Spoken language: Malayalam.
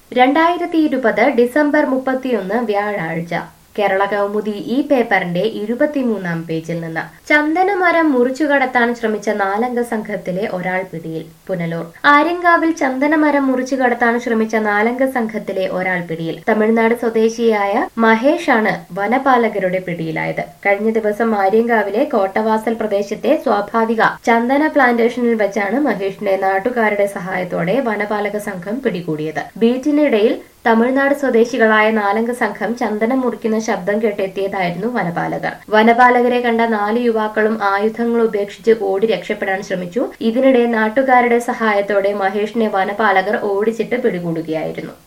രണ്ടായിരത്തി ഇരുപത് ഡിസംബർ മുപ്പത്തിയൊന്ന് വ്യാഴാഴ്ച കേരള കൗമുദി ഈ പേപ്പറിന്റെ ഇരുപത്തിമൂന്നാം പേജിൽ നിന്ന് ചന്ദനമരം മുറിച്ചു കടത്താൻ ശ്രമിച്ച നാലംഗ സംഘത്തിലെ ഒരാൾ പിടിയിൽ പുനലൂർ ആര്യങ്കാവിൽ ചന്ദനമരം മുറിച്ചു കടത്താൻ ശ്രമിച്ച നാലംഗ സംഘത്തിലെ ഒരാൾ പിടിയിൽ തമിഴ്നാട് സ്വദേശിയായ മഹേഷാണ് വനപാലകരുടെ പിടിയിലായത് കഴിഞ്ഞ ദിവസം ആര്യങ്കാവിലെ കോട്ടവാസൽ പ്രദേശത്തെ സ്വാഭാവിക ചന്ദന പ്ലാന്റേഷനിൽ വെച്ചാണ് മഹേഷിനെ നാട്ടുകാരുടെ സഹായത്തോടെ വനപാലക സംഘം പിടികൂടിയത് ബീറ്റിനിടയിൽ തമിഴ്നാട് സ്വദേശികളായ നാലംഗ സംഘം ചന്ദനം മുറിക്കുന്ന ശബ്ദം കേട്ടെത്തിയതായിരുന്നു വനപാലകർ വനപാലകരെ കണ്ട നാല് യുവാക്കളും ആയുധങ്ങൾ ഉപേക്ഷിച്ച് ഓടി രക്ഷപ്പെടാൻ ശ്രമിച്ചു ഇതിനിടെ നാട്ടുകാരുടെ സഹായത്തോടെ മഹേഷിനെ വനപാലകർ ഓടിച്ചിട്ട് പിടികൂടുകയായിരുന്നു